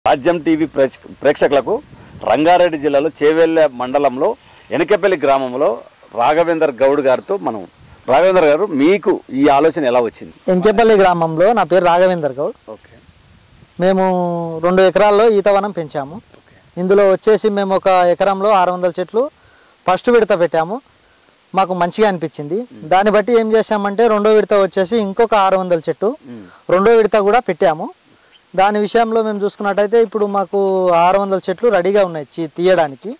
రాజ్యం టీవీ ప్రేక్ష- ప్రేక్షకులకు రంగారెడ్డి జిల్లాలో చేవెళ్ళ మండలంలో ఎనకెపల్లి గ్రామంలో రాఘవేందర్ గౌడ్ గారితో మనం రాఘవేందర్ గారు మీకు ఈ ఆలోచన ఎలా వచ్చింది ఎంకేపల్లి గ్రామంలో నా పేరు రాఘవేందర్ గౌడ్ ఓకే మేము రెండు ఎకరాల్లో ఈతవనం పెంచాము ఓకే ఇందులో వచ్చేసి మేము ఒక ఎకరంలో ఆరు వందల చెట్లు ఫస్ట్ విడత పెట్టాము మాకు మంచిగా అనిపించింది దాన్ని బట్టి ఏం చేసామంటే రెండో విడత వచ్చేసి ఇంకొక ఆరు వందల చెట్టు రెండో విడత కూడా పెట్టాము దాని విషయంలో మేము చూసుకున్నట్టయితే ఇప్పుడు మాకు ఆరు వందల చెట్లు రెడీగా ఉన్నాయి చీ- తీయడానికి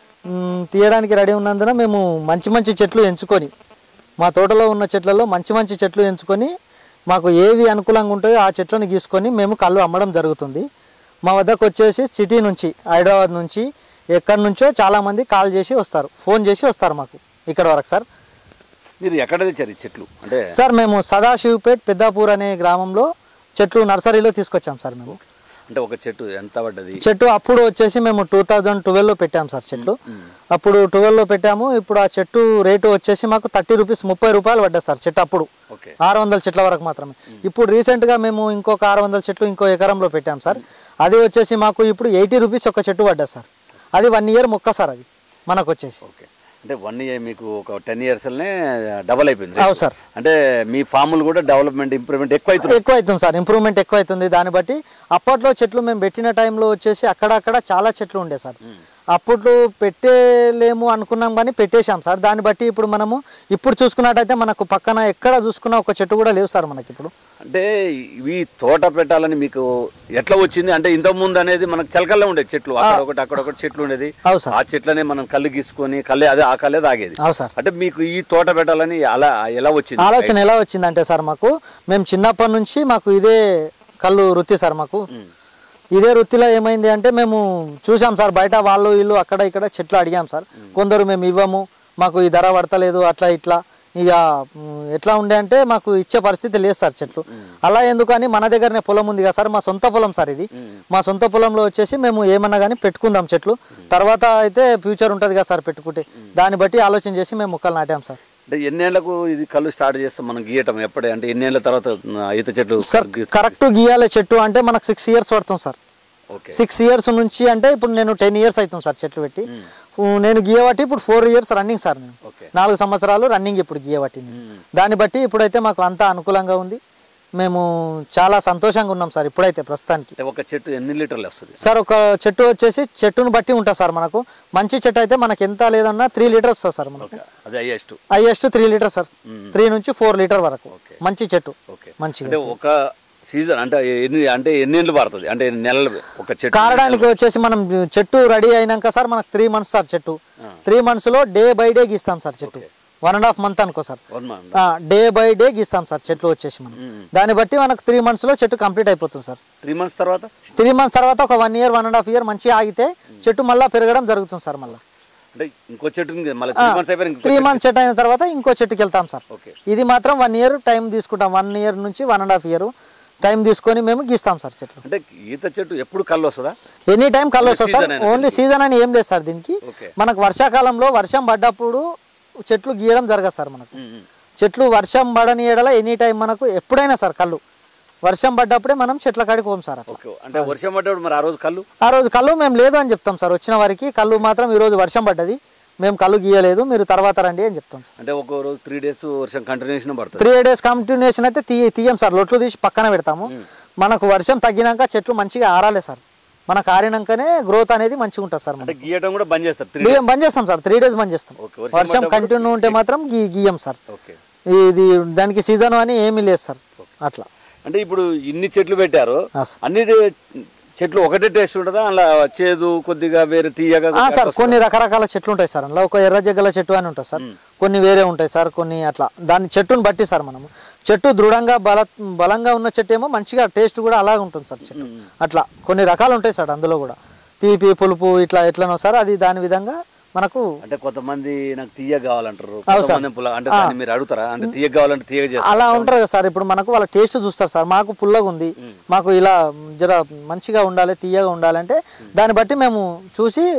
మ్, తీయడానికి రెడీ ఉన్నందున మేము మంచి మంచి చెట్లు ఎంచుకొని మా తోటలో ఉన్న చెట్లలో మంచి మంచి చెట్లు ఎంచుకొని మాకు ఏవి అనుకూలంగా ఉంటాయో ఆ చెట్లను గీసుకొని మేము కళ్ళు అమ్మడం జరుగుతుంది మా వద్దకు వచ్చేసి సిటీ నుంచి హైదరాబాద్ నుంచి ఎక్కడి నుంచో చాలామంది కాల్ చేసి వస్తారు ఫోన్ చేసి వస్తారు మాకు ఇక్కడ వరకు సార్ మీరు ఎక్కడ తెచ్చారు ఈ చెట్లు అంటే సార్ మేము సదాశివపేట్ పెద్దాపూర్ అనే గ్రామంలో చెట్లు నర్సరీలో తీసుకొచ్చాం సార్ మేము అంటే ఒక చెట్టు ఎంత పడ్డది చెట్టు అప్పుడు వచ్చేసి మేము టూ థౌజండ్ ట్వెల్వ్లో పెట్టాం సార్ చెట్లు అప్పుడు ట్వెల్వ్లో పెట్టాము ఇప్పుడు ఆ చెట్టు రేటు వచ్చేసి మాకు థర్టీ రూపీస్ ముప్పై రూపాయలు పడ్డది సార్ చెట్టు అప్పుడు ఓకే ఆరు వందల చెట్ల వరకు మాత్రమే ఇప్పుడు రీసెంట్గా మేము ఇంకొక ఆరు వందల చెట్లు ఇంకో ఎకరంలో పెట్టాం సార్ అది వచ్చేసి మాకు ఇప్పుడు ఎయిటీ రూపీస్ ఒక చెట్టు పడ్డది సార్ అది వన్ ఇయర్ మొక్క సార్ అది మనకు వచ్చేసి ఓకే అంటే వన్ ఇయర్ మీకు ఒక టెన్ ఇయర్స్లోనే డబల్ అయిపోయింది అవు సార్ అంటే మీ ఫాములు కూడా డెవలప్మెంట్ ఇంప్రూవ్మెంట్ ఎక్కువ అవుతుంది ఎక్కువ అవుతుంది సార్ ఇంప్రూవ్మెంట్ ఎక్కువ అవుతుంది దాన్ని బట్టి అప్పట్లో చెట్లు మేము పెట్టిన టైంలో వచ్చేసి అక్కడక్కడ చాలా చెట్లు ఉండే సార్ అప్పుడు పెట్టేలేము అనుకున్నాం కానీ పెట్టేశాం సార్ దాన్ని బట్టి ఇప్పుడు మనము ఇప్పుడు చూసుకున్నట్టయితే మనకు పక్కన ఎక్కడ చూసుకున్నా ఒక చెట్టు కూడా లేవు సార్ మనకి ఇప్పుడు అంటే ఇవి తోట పెట్టాలని మీకు ఎట్లా వచ్చింది అంటే ఇంతకు ముందు అనేది మనకు చలకల్లో ఉండేది చెట్లు అక్కడ ఒకటి అక్కడ ఒకటి చెట్లు ఉండేది అవు సార్ ఆ చెట్లనే మనం కళ్ళు గీసుకొని కళ్ళే అదే ఆ కళ్ళే తాగేది అవు సార్ అంటే మీకు ఈ తోట పెట్టాలని అలా ఎలా వచ్చింది ఆలోచన ఎలా వచ్చిందంటే సార్ మాకు మేము చిన్నప్పటి నుంచి మాకు ఇదే కళ్ళు వృత్తి సార్ మాకు ఉమ్. ఇదే వృత్తిలో ఏమైంది అంటే మేము చూసాం సార్ బయట వాళ్ళు వీళ్ళు అక్కడ ఇక్కడ చెట్లు అడిగాం సార్ కొందరు మేము ఇవ్వము మాకు ఈ ధర పడతలేదు అట్లా ఇట్లా ఇక మ్, ఎట్లా ఉండే అంటే మాకు ఇచ్చే పరిస్థితి లేదు సార్ చెట్లు అలా ఎందుకని మన దగ్గరనే పొలం ఉంది కదా సార్ మా సొంత పొలం సార్ ఇది మా సొంత పొలంలో వచ్చేసి మేము ఏమన్నా కానీ పెట్టుకుందాం చెట్లు తర్వాత అయితే ఫ్యూచర్ ఉంటుంది కదా సార్ పెట్టుకుంటే దాన్ని బట్టి ఆలోచన చేసి మేము మొక్కలు నాటాం సార్ అంటే ఎన్నేళ్లకు ఇది కళ్ళు స్టార్ట్ చేస్తాం మనం గీయటం ఎప్పుడే అంటే ఎన్నేళ్ల తర్వాత ఆ, ఈత చెట్లు సార్ గీ- కరెక్ట్ గీయాలి చెట్టు అంటే మనకు సిక్స్ ఇయర్స్ పడుతుంది సార్ ఓకే సిక్స్ ఇయర్స్ నుంచి అంటే ఇప్పుడు నేను టెన్ ఇయర్స్ అవుతుంది సార్ చెట్లు పెట్టి ఉ, నేను గీయబట్టి ఇప్పుడు ఫోర్ ఇయర్స్ రన్నింగ్ సార్ నేను ఓకే నాలుగు సంవత్సరాలు రన్నింగ్ ఇప్పుడు గీయబట్టి నేను దాన్ని బట్టి ఇప్పుడైతే మాకు అంతా అనుకూలంగా ఉంది మేము చాలా సంతోషంగా ఉన్నాం సార్ ఇప్పుడైతే ప్రస్తుతానికి అంటే ఒక చెట్టు ఎన్ని లీటర్లు వస్తుంది సార్ ఒక చెట్టు వచ్చేసి చెట్టును బట్టి ఉంటుంది సార్ మనకు మంచి చెట్టు అయితే మనకి ఎంత లేదన్నా త్రీ లీటర్స్ వస్తుంది సార్ మనకు ఓకే అది highest highest three litre sir three నుంచి ఫోర్ లీటర్ వరకు ఓకే. మంచి చెట్టు ఓకే మంచిగా అంటే ఒక సీజన్ అంటే ఎన్ని అంటే ఎన్నేళ్ళు పడుతుంది అంటే నెలలు ఒక చెట్టు కారడానికి వచ్చేసి మనం చెట్టు రెడీ అయినాక సార్ మనకు త్రీ మంత్స్ సార్ చెట్టు త్రీ మంత్స్లో డే బై డే గీస్తాం సార్ చెట్టు వన్ అండ్ హాఫ్ మంత్ అనుకో sir one month day by day గీస్తాం సార్ చెట్లు వచ్చేసి మనం దాన్ని బట్టి మనకు త్రీ మంత్స్లో చెట్టు కంప్లీట్ అయిపోతుంది సార్ త్రీ మంత్స్ తర్వాత త్రీ మంత్స్ తర్వాత ఒక one year one and half year మంచిగా ఆగితే చెట్టు మళ్ళీ పెరగడం జరుగుతుంది సార్ మళ్ళీ అంటే ఇంకో చెట్టు ఉంది, మళ్ళీ త్రీ మంత్స్ అయిపోయి ఇంకో త్రీ మంత్స్ చెట్టు అయిన తర్వాత ఇంకో చెట్టుకి వెళ్తాం సార్ ఓకే ఇది మాత్రం వన్ ఇయర్ టైం తీసుకుంటాం వన్ ఇయర్ నుంచి one and half year time తీసుకొని మేము గీస్తాం సార్ చెట్లు అంటే ఈత చెట్టు ఎప్పుడు కళ్ళు వస్తుందా ఎనీ టైం కళ్ళు వస్తుంది సార్ season అయినా ఓన్లీ సీజన్ అని ఏం లేదు సార్ దీనికి ఓకే మనకు వర్షాకాలంలో వర్షం పడ్డప్పుడు చెట్లు గీయడం జరగదు సార్ మనకు ఉమ్, ఉమ్. చెట్లు వర్షం పడని ఎడల ఎనీ టైం మనకు ఎప్పుడైనా సార్ కళ్ళు వర్షం పడ్డప్పుడే మనం చెట్ల కాడికి పోం సార్ అట్లా ఓకే అంటే వర్షం పడ్డప్పుడు మరి ఆ రోజు కళ్ళు ఆ రోజు కళ్ళు మేము లేదు అని చెప్తాం సార్ వచ్చిన వారికి కళ్ళు మాత్రం ఈ రోజు వర్షం పడ్డది మేము కళ్ళు గీయలేదు మీరు తర్వాత రండి అని చెప్తాం సార్ అంటే ఒక రోజు త్రీ డేస్ వర్షం కంటిన్యూషన్ పడుతుంది త్రీ డేస్ కంటిన్యూషన్ అయితే తీ తీయం సార్ లొట్లు తీసి పక్కన పెడతాము మనకు వర్షం తగ్గినాక చెట్లు మంచిగా ఆరాలే సార్ మనకు ఆరినాకనే గ్రోత్ అనేది మంచిగా ఉంటుంది సార్ అంటే మనకి గీయటం కూడా బంద్ చేస్తారు త్రీ బియ్యం బంద్ చేస్తాం సార్ త్రీ డేస్ బంద్ చేస్తాం ఓకే వర్షం వర్షం పడ్డప్పుడు కంటిన్యూ ఉంటే మాత్రం గీ గీయం సార్ ఓకే ఇది దానికి సీజన్ అని ఏమీ లేదు సార్ అట్లా అంటే ఇప్పుడు ఇన్ని చెట్లు పెట్టారు ఆ సార్. అన్ని చెట్లు ఒకటే టేస్ట్ ఉంటుందా అలా చేదు కొద్దిగా వేరే తీయగా ఆ సార్ కొన్ని రకరకాల చెట్లు ఉంటాయి సార్ అందులో ఒక ఎర్ర జగ్గల చెట్టు అని ఉంటుంది సార్ కొన్ని వేరే ఉంటాయి సార్ కొన్ని అట్లా దాని చెట్టుని బట్టి సార్ మనము చెట్టు దృఢంగా బల బలంగా ఉన్న చెట్టు ఏమో మంచిగా టేస్ట్ కూడా అలాగే ఉంటుంది సార్ చెట్టు అట్లా కొన్ని రకాలు ఉంటాయి సార్ అందులో కూడా తీపి పులుపు ఇట్లా ఎట్లనో సార్ అది దాని విధంగా మనకు అంటే కొంతమంది నాకు తీయ కావాలంటారు అవును సార్. కొంతమంది పుల్ల అంటే దాన్ని మీరు అడుగుతారా అంటే తీయ కావాలంటే తీయ చేస్తారు అలా ఉంటారు కదా సార్ ఇప్పుడు మనకు వాళ్ళ టేస్ట్ చూస్తారు సార్ మాకు పుల్లగా ఉంది మాకు ఇలా జర మంచిగా ఉండాలి తీయగా ఉండాలంటే దాన్ని బట్టి మేము చూసి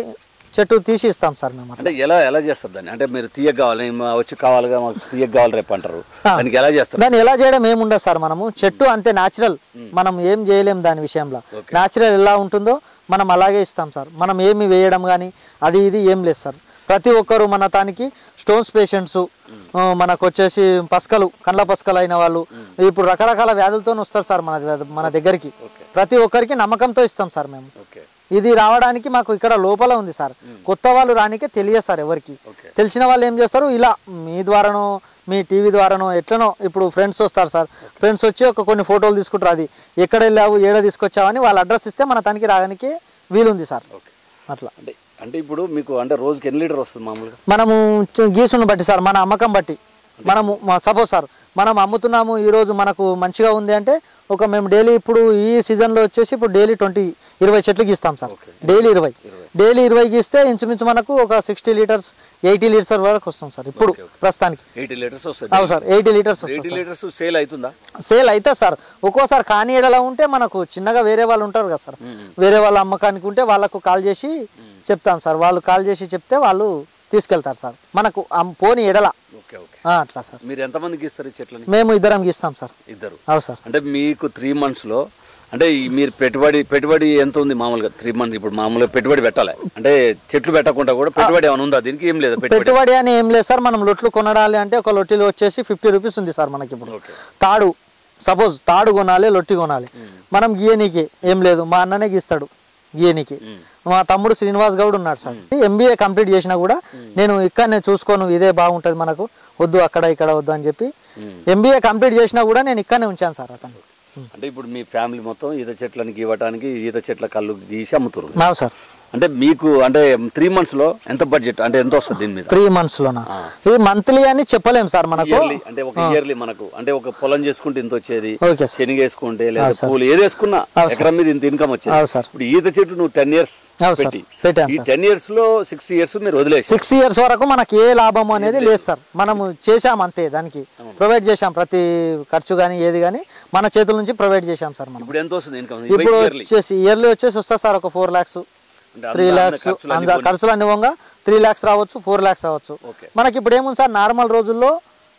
చెట్టు తీసి ఇస్తాం సార్ మేము అట్లా. అంటే ఎలా ఎలా చేస్తారు దాన్ని అంటే మీరు తీయక కావాలి మా వచ్చి కావాలిగా మాకు తీయక కావాలి రేపు అంటారు దానికి ఎలా చేస్తారు దాన్ని ఎలా చేయడం ఏముండదు సార్ మనము చెట్టు అంతే న్యాచురల్ మనం ఏం చేయలేం దాని విషయంలో న్యాచురల్ ఎలా ఉంటుందో మనం అలాగే ఇస్తాం సార్ మనం ఏమి వేయడం కానీ అది ఇది ఏం లేదు సార్ ప్రతి ఒక్కరు మన తానికి స్టోన్స్ పేషెంట్స్ మనకు వచ్చేసి పసకలు కండ్ల పసకలు అయిన వాళ్ళు ఇప్పుడు రకరకాల వ్యాధులతో వస్తారు సార్ మన దగ్గ- మన దగ్గరికి ప్రతి ఒక్కరికి నమ్మకంతో ఇస్తాం సార్ మేము ఓకే ఇది రావడానికి మాకు ఇక్కడ లోపల ఉంది సార్ కొత్త వాళ్ళు రానికే తెలియదు సార్ ఎవరికి తెలిసిన వాళ్ళు ఏం చేస్తారు ఇలా మీ ద్వారానో మీ టీవీ ద్వారానో ఎట్లనో ఇప్పుడు ఫ్రెండ్స్ వస్తారు సార్ ఫ్రెండ్స్ వచ్చి ఒక కొన్ని ఫోటోలు తీసుకుంటారు అది ఎక్కడ వెళ్ళావు ఏడ తీసుకొచ్చావని వాళ్ళ అడ్రస్ ఇస్తే మన తనకి రావడానికి వీలుంది సార్ ఓకే అట్లా అంటే అంటే ఇప్పుడు మీకు అంటే రోజుకి ఎన్ని లీటర్ వస్తుంది మామూలుగా మనము చ- గీసును బట్టి సార్ మన అమ్మకం బట్టి మనము సపోజ్ సార్ మనం అమ్ముతున్నాము ఈరోజు మనకు మంచిగా ఉంది అంటే ఒక మేము డైలీ ఇప్పుడు ఈ సీజన్లో వచ్చేసి ఇప్పుడు డైలీ ట్వంటీ ఇరవై చెట్లు గీస్తాం సార్ డైలీ ఇరవై డైలీ ఇరవై గీస్తే ఇంచుమించు మనకు ఒక సిక్స్టీ లీటర్స్ ఎయిటీ లీటర్స్ వరకు వస్తుంది సార్ ఇప్పుడు ప్రస్తుతానికి ఎయిటీ లీటర్స్ వస్తుంది అవు సార్ ఎయిటీ లీటర్స్ వస్తుంది ఎయిటీ లీటర్స్ సేల్ అవుతుందా సేల్ అయితే సార్ ఒక్కోసారి కాని ఎడలా ఉంటే మనకు చిన్నగా వేరే వాళ్ళు ఉంటారు కదా సార్ వేరే వాళ్ళ అమ్మకానికి ఉంటే వాళ్ళకు కాల్ చేసి చెప్తాం సార్ వాళ్ళు కాల్ చేసి చెప్తే వాళ్ళు తీసుకెళ్తారు సార్ మనకు అమ్- పోని ఎడల ఓకే ఓకే ఆ, అట్లా సార్ మీరు ఎంతమందికి ఇస్తారు ఈ చెట్లని మేము ఇద్దరం గీస్తాం సార్ ఇద్దరు అవు సార్ అంటే మీకు త్రీ మంత్స్లో అంటే ఈ మీరు పెట్టుబడి పెట్టుబడి ఎంత ఉంది మామూలుగా త్రీ మంత్స్ ఇప్పుడు మామూలుగా పెట్టుబడి పెట్టాలి అంటే చెట్లు పెట్టకుండా కూడా పెట్టుబడి ఏమైనా ఉందా దీనికి ఏం లేదా పెట్టుబడి పెట్టుబడి అని ఏం లేదు సార్ మనం లొట్లు కొనడాలి అంటే ఒక లొట్టిలో వచ్చేసి ఫిఫ్టీ రూపీస్ ఉంది సార్ మనకి ఇప్పుడు ఓకే తాడు సపోజ్ తాడు కొనాలి లొట్టి కొనాలి మనం గీయనీకి ఏం లేదు మా అన్ననే గీస్తాడు గీయనీకి మా తమ్ముడు శ్రీనివాస్ గౌడ్ ఉన్నాడు సార్ ఎంబీఏ కంప్లీట్ చేసినా కూడా నేను ఇక్కడనే చూసుకోను ఇదే బాగుంటుంది మనకు వద్దు అక్కడ ఇక్కడ వద్దు అని చెప్పి ఎంబీఏ కంప్లీట్ చేసినా కూడా నేను ఇక్కడనే ఉంచాను సార్ అతను అంటే ఇప్పుడు మీ ఫ్యామిలీ మొత్తం ఈత చెట్లని గీవటానికి ఈత చెట్ల కళ్ళు గీసి అమ్ముతారు నావు సార్ అంటే మీకు అంటే త్రీ మంత్స్లో ఎంత బడ్జెట్ అంటే ఎంత వస్తుంది దీని మీద త్రీ మంత్స్ లోనా ఇది మంత్లీ అని చెప్పలేం సార్ మనకు ఇయర్లీ అంటే ఒక ఇయర్లీ మనకు అంటే ఒక పొలం చేసుకుంటే ఇంత వచ్చేది ఓకే సార్ శనగ వేసుకుంటే లేదా పూలు ఏది వేసుకున్నా ఎకరం మీద ఇంత ఇన్కమ్ వచ్చేది అవు సార్ ఇప్పుడు ఈత చెట్టు నువ్వు టెన్ ఇయర్స్ అవు సార్ పెట్టి పెట్టాను ఈ సార్ టెన్ ఇయర్స్ లో సిక్స్ ఇయర్స్ మీరు వదిలేసి సిక్స్ ఇయర్స్ వరకు మనకి ఏ లాభం అనేది లేదు సార్ మనము చేశాం అంతే దానికి ప్రొవైడ్ చేశాం ప్రతి ఖర్చు కానీ ఏది కానీ మన చేతుల నుంచి ప్రొవైడ్ చేశాం సార్ మనం ఇప్పుడు ఎంత వస్తుంది ఇన్కమ్ ఇప్పుడు ఇయర్లీ వచ్చేసి ఇయర్లీ వచ్చేసి వస్తా సార్ ఒక ఫోర్ ల్యాక్స్ అంటే త్రీ అందులో ల్యాక్స్ ఖర్చులు అన్ని అంద ఖర్చులు అన్ని పోగా త్రీ ల్యాక్స్ రావచ్చు ఫోర్ ల్యాక్స్ రావచ్చు ఓకే మనకి ఇప్పుడు ఏముంది సార్ నార్మల్ రోజుల్లో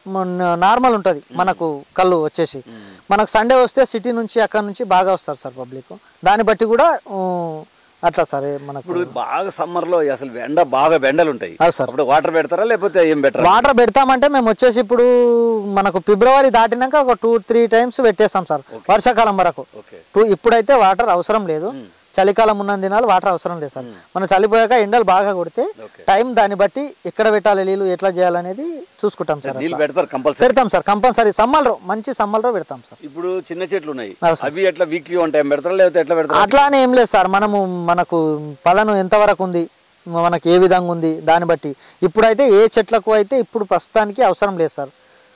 నార్మల్ ఉంటుంది మనకు కళ్ళు వచ్చేసి మనకు సండే వస్తే సిటీ నుంచి అక్కడ నుంచి బాగా వస్తారు సార్ పబ్లిక్ దాన్ని బట్టి కూడా ఊ, అట్లా సార్ ఏ మనకు ఇప్పుడు బాగా సమ్మర్ లో అసలు ఎండ బాగా ఎండలు ఉంటాయి అవును సార్ అప్పుడు వాటర్ పెడతారా లేకపోతే ఏం పెట్టరా వాటర్ పెడతామంటే మేము వచ్చేసి ఇప్పుడు మనకు ఫిబ్రవరి దాటినాక ఒక టూ త్రీ టైమ్స్ పెట్టేస్తాం సార్ వర్షాకాలం వరకు ఓకే టూ ఇప్పుడైతే వాటర్ అవసరం లేదు చలికాలం ఉన్న దినాలు వాటర్ అవసరం లేదు సార్ మనం చలిపోయాక ఎండలు బాగా కొడితే ఓకే టైం దాన్ని బట్టి ఎక్కడ పెట్టాలి నీళ్ళు ఎట్లా చేయాలనేది చూసుకుంటాం సార్ నీళ్ళు పెడతారు కంపల్సరీ పెడతాం సార్ కంపల్సరీ సమ్మర్లో మంచి సమ్మర్లో పెడతాం సార్ ఇప్పుడు చిన్న చెట్లు ఉన్నాయి అవును సార్. అవి ఎట్లా వీక్లీ వన్ టైం పెడతారా లేకపోతే ఎట్లా పెడతారా అట్లా అని ఏం లేదు సార్ మనము మనకు పలను ఎంతవరకు ఉంది మనకి ఏ విధంగా ఉంది దాన్ని బట్టి ఇప్పుడైతే ఏ చెట్లకు అయితే ఇప్పుడు ప్రస్తుతానికి అవసరం లేదు సార్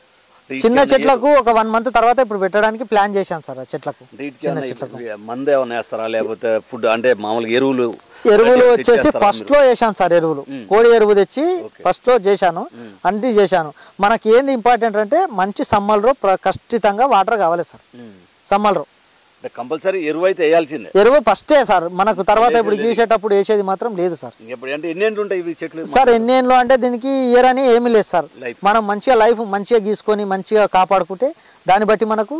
చిన్న చెట్లకు ఒక వన్ మంత్ తర్వాత ఇప్పుడు పెట్టడానికి ప్లాన్ చేశాం సార్ ఆ చెట్లకు చిన్న చెట్లకు మందు ఏమైనా వేస్తారా లేకపోతే ఫుడ్ అంటే మామూలుగా ఎరువులు ఎరువులు తెచ్చి వచ్చేసి వేస్తారా ఫస్ట్ లో వేసాను సార్ ఎరువులు కోడి ఎరువు తెచ్చి ఫస్ట్ లో చేశాను అన్ని చేశాను మనకి ఏంది ఇంపార్టెంట్ అంటే మంచి సమ్మర్లో ప్ర- ఖచ్చితంగా వాటర్ కావాలి సార్ మీరు? ఉమ్. సమ్మర్లో అంటే కంపల్సరీ ఎరువు అయితే వేయాల్సిందే ఎరువు ఫస్టే సార్ మనకు తర్వాత ఇప్పుడు గీసేటప్పుడు వేసేది మాత్రం లేదు సార్ ఇప్పుడు అంటే ఎన్ని ఏంటి ఉంటాయి ఇవి చెట్లు సార్ ఎన్ని ఏళ్ళు అంటే దీనికి ఇయర్ అని ఏమీ లేదు సార్ Life. మనం మంచిగా లైఫ్ మంచిగా గీసుకొని మంచిగా కాపాడుకుంటే దాన్ని బట్టి మనకు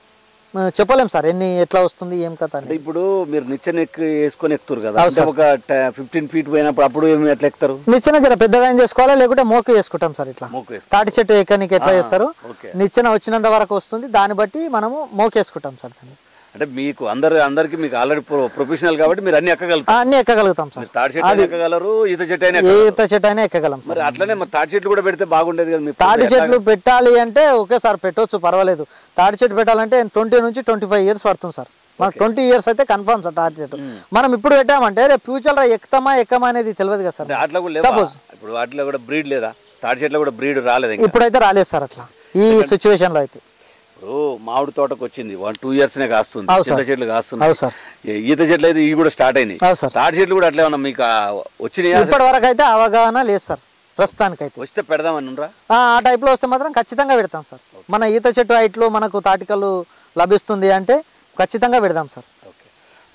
ఆ, చెప్పలేం సార్ ఎన్ని ఎట్లా వస్తుంది ఏం కథ అంటే అని ఇప్పుడు మీరు నిచ్చెన ఎక్కి వేసుకొని ఎక్కుతారు కదా అంటే ఒక ఫిఫ్టీన్ ఫీట్ పోయినప్పుడు అప్పుడు ఏమి ఎట్లా ఎక్కుతారు నిచ్చెన జర పెద్దగా ఏం చేసుకోవాలి లేకుంటే మోక వేసుకుంటాం సార్ ఇట్లా మోకు వేసుకుంటారు తాటి చెట్టు ఎక్కనికి ఎట్లా చేస్తారు ఓకే నిచ్చెన వచ్చినంత వరకు వస్తుంది దాన్ని బట్టి మనము మోకేసుకుంటాం సార్ దాన్ని అంటే మీకు అందరు అందరికి మీకు ఆల్రెడీ ప్రొఫెషనల్ కాబట్టి మీరు అన్ని ఆ, ఎక్కగలుగుతారు అన్ని ఎక్కగలుగుతాం సార్ మీరు తాడి చెట్టు అయినా ఎక్కగలరు ఈత చెట్టు అయినా ఏ ఎక్కగలరు. ఈత చెట్టు అయినా ఎక్కగలం సార్ మరి అట్లనే మరి తాడి చెట్లు కూడా పెడితే బాగుండేది కదా మీకు తాటి చెట్లు పెట్టాలి అంటే ఓకే సార్ పెట్టొచ్చు పర్వాలేదు తాటి చెట్టు పెట్టాలంటే ట్వంటీ నుంచి ట్వంటీ ఫైవ్ ఇయర్స్ పడుతుంది సార్ మనకు ట్వంటీ ఇయర్స్ అయితే కన్ఫర్మ్ సార్ తాటి చెట్టు మనం ఇప్పుడు పెట్టామంటే రేపు ఫ్యూచర్ లో ఎక్కుతామా ఎక్కమా అనేది తెలియదు కదా సార్ అంటే అట్లా కూడా లేవా ఇప్పుడు వాటిలో కూడా బ్రీడ్ లేదా తాడి చెట్లు కూడా బ్రీడ్ రాలేదు ఇంకా ఇప్పుడైతే రాలేదు సార్ అట్లా ఈ సిచ్యువేషన్ లో అయితే ఇప్పుడు మామిడి తోటకు వచ్చింది వన్ టూ ఇయర్స్ నే కాస్తుంది అవు చింత సార్. చెట్లు కాస్తుంది అవు సార్ ఈ- ఈత చెట్లు అయితే ఇవి కూడా స్టార్ట్ అయినాయి అవు సార్ తాడి చెట్లు కూడా అట్లే ఉన్నా మీకు ఆ వచ్చినాయా ఇప్పటి వరకు అయితే అవగాహన లేదు సార్ ప్రస్తుతానికైతే వస్తే పెడదామని ఉండరా ఆ ఆ టైప్లో వస్తే మాత్రం ఖచ్చితంగా పెడతాం సార్ మన ఈత చెట్టు హైట్లో మనకు తాటికలు లభిస్తుంది అంటే ఖచ్చితంగా పెడదాం సార్ ఓకే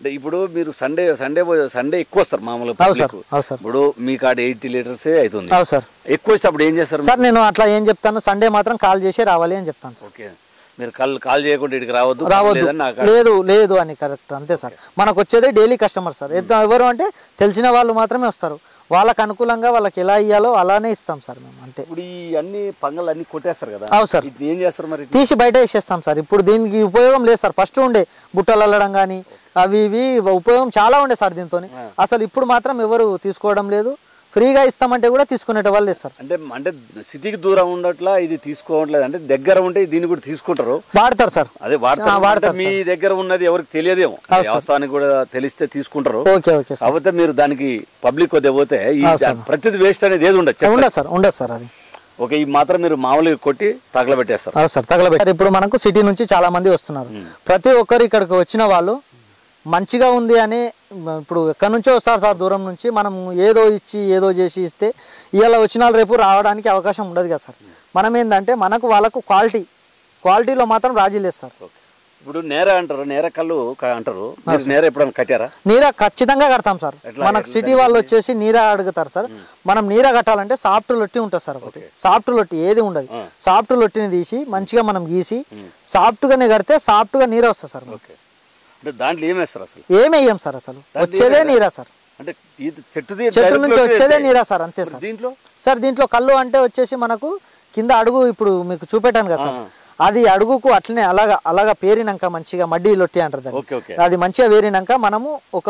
అంటే ఇప్పుడు మీరు సండే సండే పో- సండే ఎక్కువ వస్తారు మామూలుగా అవును సార్ public. అవును సార్ ఇప్పుడు మీ కాడ ఎయిటీ లీటర్సే అవుతుంది అవును సార్ ఎక్కువ వస్తే అప్పుడు ఏం చేస్తారు సార్ నేను అట్లా ఏం చెప్తాను సండే మాత్రం కాల్ చేసి రావాలి అని చెప్తాను సార్ ఓకే మీరు కాల్ కాల్ చేయకుండా ఇక్కడికి రావద్దు రావద్దు లేదని నాకు లేదు లేదు అని కరెక్ట్ అంతే సార్ మనకు వచ్చేదే డైలీ కస్టమర్ సార్ ఎంత- ఎవరు అంటే తెలిసిన వాళ్ళు మాత్రమే వస్తారు వాళ్ళకి అనుకూలంగా వాళ్ళకి ఎలా ఇయ్యాలో అలానే ఇస్తాం సార్ మేము అంతే ఇప్పుడు ఈ అన్ని పంగలు అన్ని కొట్టేస్తారు కదా అవును సార్ ఇది ఏం చేస్తారు మరి తీసి బయట వేసేస్తాం సార్ ఇప్పుడు దీనికి ఉపయోగం లేదు సార్ ఫస్ట్ ఉండే బుట్టలు అల్లడం కానీ అవి ఇవి ఉపయోగం చాలా ఉండే సార్ దీంతో అసలు ఇప్పుడు మాత్రం ఎవరు తీసుకోవడం లేదు ఫ్రీగా ఇస్తామంటే కూడా తీసుకునే వాళ్ళు లేదు సార్ అంటే అంటే సిటీకి దూరం ఉండట్లా ఇది తీసుకోవట్లేదు అంటే దగ్గర ఉంటే దీన్ని కూడా తీసుకుంటారు వాడతారు సార్ అదే వాడతారు ఆ, వాడతారు అంటే మీ దగ్గర ఉన్నది ఎవరికి తెలియదేమో వ్యవస్థానికి కూడా తెలిస్తే తీసుకుంటారు ఓకే ఓకే సార్ కాకపోతే మీరు దానికి పబ్లిక్ వద్ద పోతే ఈ ప్రతిది వేస్ట్ అనేది ఏది ఉండదు ఉండదు సార్ ఉండదు సార్ అది ఓకే ఈ మాత్రం మీరు మామూలుగా కొట్టి తగలబెట్టేస్తారు అవును సార్ తగలబెట్టారు ఇప్పుడు మనకు సిటీ నుంచి చాలా మంది వస్తున్నారు ప్రతి ఒక్కరు ఇక్కడికి వచ్చిన వాళ్ళు మంచిగా ఉంది అని మ- ఇప్పుడు ఎక్కడి నుంచో వస్తారు సార్ దూరం నుంచి మనం ఏదో ఇచ్చి ఏదో చేసి ఇస్తే ఇవాళ వచ్చిన వాళ్ళు రేపు రావడానికి అవకాశం ఉండదు కదా సార్ మనం ఏంటంటే మనకు వాళ్ళకు క్వాలిటీ క్వాలిటీలో మాత్రం రాజీ లేదు సార్ ఓకే. ఇప్పుడు నేర అంటారు నేర కళ్ళు క- అంటారు మీరు నేర ఎప్పుడైనా కట్టారా నీరా ఖచ్చితంగా కడతాం సార్ ఎట్లా? మనకు సిటీ వాళ్ళు వచ్చేసి నీరా అడుగుతారు సార్ మనం నీరా కట్టాలంటే సాఫ్ట్ లొట్టి ఉంటుంది సార్ ఒకటి సాఫ్ట్ లొట్టి ఏది ఉండదు సాఫ్ట్ లొట్టిని తీసి మంచిగా మనం గీసి సాఫ్ట్గానే కడితే సాఫ్ట్గా నీరా వస్తుంది సార్ మనకు. ఓకే అంటే దాంట్లో ఏం వేస్తారు అసలు ఏం వేయం సార్ అసలు వచ్చేదే నీరా సార్ అంటే ఇది చెట్టుది చెట్టు direct నుంచి లోకి వచ్చేదే వేస్తే నీరా సార్ అంతే సార్ దీంట్లో సార్ దీంట్లో కళ్ళు అంటే వచ్చేసి మనకు కింద అడుగు ఇప్పుడు మీకు చూపెట్టాను కదా సార్ అది అడుగుకు అట్లనే అలాగా అలాగా పేరినాక మంచిగా మడ్డి లొట్టి అంటారు దాన్ని ఓకే ఓకే అది మంచిగా వేరినాక మనము ఒక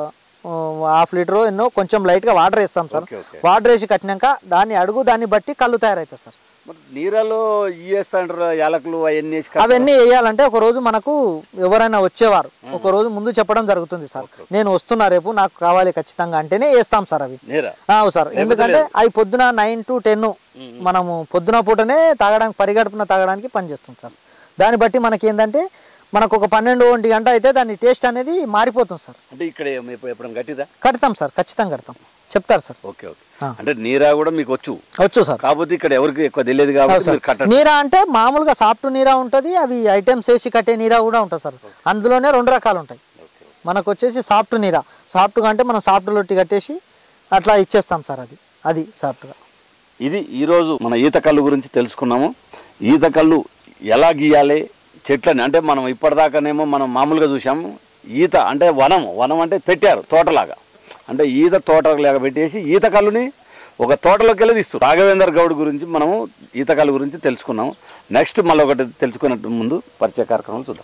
ఆ, హాఫ్ లీటర్ ఎన్నో కొంచెం లైట్గా వాటర్ వేస్తాం సార్ ఓకే ఓకే వాటర్ వేసి కట్టినాక దాన్ని అడుగు దాన్ని బట్టి కళ్ళు తయారవుతాయి సార్ మరి నీరలో ఈ వేస్తాంటారు యాలకులు అవన్నీ వేసి కడతారు. అవన్నీ వేయాలంటే ఒక రోజు మనకు ఎవరైనా వచ్చేవారు ఒక రోజు ముందు చెప్పడం జరుగుతుంది సార్ నేను వస్తున్నా రేపు నాకు కావాలి ఖచ్చితంగా అంటేనే వేస్తాం సార్ అవి నీర అవు సార్ ఎందుకంటే అవి పొద్దున నైన్ టు టెన్ మనము పొద్దున పూటనే తాగడానికి పరిగడుపున తాగడానికి పనిచేస్తుంది సార్ దాన్ని బట్టి మనకి ఏంటంటే మనకు ఒక పన్నెండు ఒంటి గంట అయితే దాని టేస్ట్ అనేది మారిపోతుంది సార్ అంటే ఇక్కడ ఏం- ఎప్పుడు- ఎప్పుడైనా గట్టిదా కడతాం సార్ ఖచ్చితంగా కడతాం చెప్తారు సార్ ఓకే ఓకే ఆ. అంటే నీరా కూడా మీకు వచ్చు వచ్చు సార్ కాకపోతే ఇక్కడ ఎవరికి ఎక్కువ తెలియదు కాబట్టి మీరు కట్టండి నీరా అంటే మామూలుగా సాఫ్ట్ నీరా ఉంటుంది అవి ఐటమ్స్ వేసి కట్టే నీరా కూడా ఉంటుంది సార్ అందులోనే రెండు రకాలు ఉంటాయి మనకు వచ్చేసి సాఫ్ట్ నీరా సాఫ్ట్గా అంటే మనం సాఫ్ట్ లొట్టి కట్టేసి అట్లా ఇచ్చేస్తాం సార్ అది అది సాఫ్ట్గా ఇది ఈరోజు మన ఈత కళ్ళు గురించి తెలుసుకున్నాము ఈత కళ్ళు ఎలా గీయాలి చెట్లని అంటే మనం ఇప్పటిదాకానేమో మనం మామూలుగా చూసాము ఈత అంటే వనం వనం అంటే పెట్టారు తోటలాగా అంటే ఈత తోటలాగా పెట్టేసి ఈత కళ్ళుని ఒక తోటలోకి వెళ్ళి తీస్తూ రాఘవేందర్ గౌడ్ గురించి మనము ఈత కళ్ళు గురించి తెలుసుకున్నాము నెక్స్ట్ మళ్ళీ ఒకటి తెలుసుకునే ముందు పరిచయ కార్యక్రమం చూద్దాం